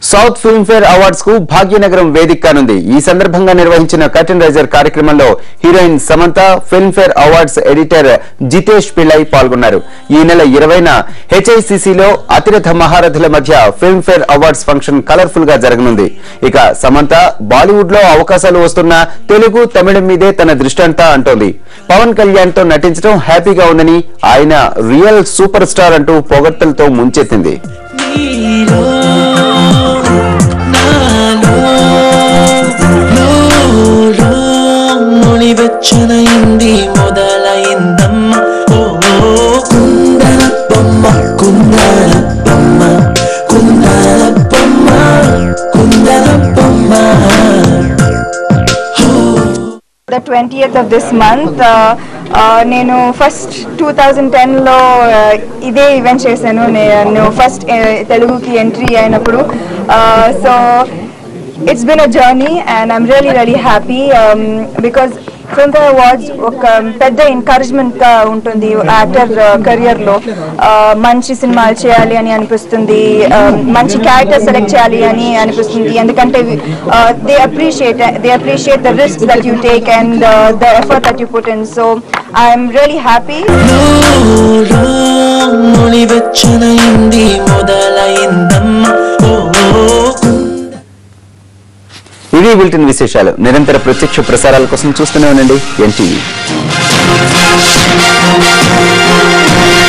south Filmfare awards కు భాగ్యనగరం వేదిక కానుంది ఈ సందర్భంగా నిర్వహించిన కర్టన్ రైజర్ కార్యక్రమంలో heroine Samantha Filmfare awards editor Jitesh Pillai పాల్గొన్నారు ఈ నెల ఇరవైన హెచ్ఐసిసిలో అతిరథ మహారథుల మధ్య ఫిల్మ్ఫేర్ అవార్డ్స్ ఫంక్షన్ కలర్ఫుల్ గా జరగనుంది ఇక సమంత బాలీవుడ్ లో అవకాశాలు వస్తున్న తెలుగు తమిళం మీదే తన దృష్టంతా అంటోంది పవన్ కళ్యాణ్ తో నటించడం హ్యాపీగా ఉందని ఆయన రియల్ సూపర్ స్టార్ అంటూ పొగడ్తలతో ముంచెత్తింది నీలో నాలో లోలో మునివెచ్చనైంది మొదలైందమ్మ ఓ కుందన బొమ్మ కుందన బొమ్మ కుందన బొమ్మ కుందన బొమ్మ the twentieth of this month నేను ఫస్ట్ టూ థౌజండ్ టెన్లో ఇదే ఈవెంట్ చేశాను నేను ఫస్ట్ తెలుగుకి ఎంట్రీ అయినప్పుడు so it's been a journey and I'm really really happy because Filmfare awards ఒక పెద్ద ఎంకరేజ్మెంట్ గా ఉంటుంది యాక్టర్ కెరియర్ లో Uh, మంచి సినిమాలు చేయాలి అని అనిపిస్తుంది Uh, మంచి క్యారెక్టర్ సెలెక్ట్ చేయాలి అని అనిపిస్తుంది ఎందుకంటే they appreciate they appreciate the risk that you take and the effort that you put in so I'm really happy లోలో మునివెచ్చనైంది మొదలైందమ్మ ఓ ఇవి బులెటిన్ విశేషాలు నిరంతర ప్రత్యక్ష ప్రసారాల కోసం చూస్తూనే ఉండండి ఎన్టీవీ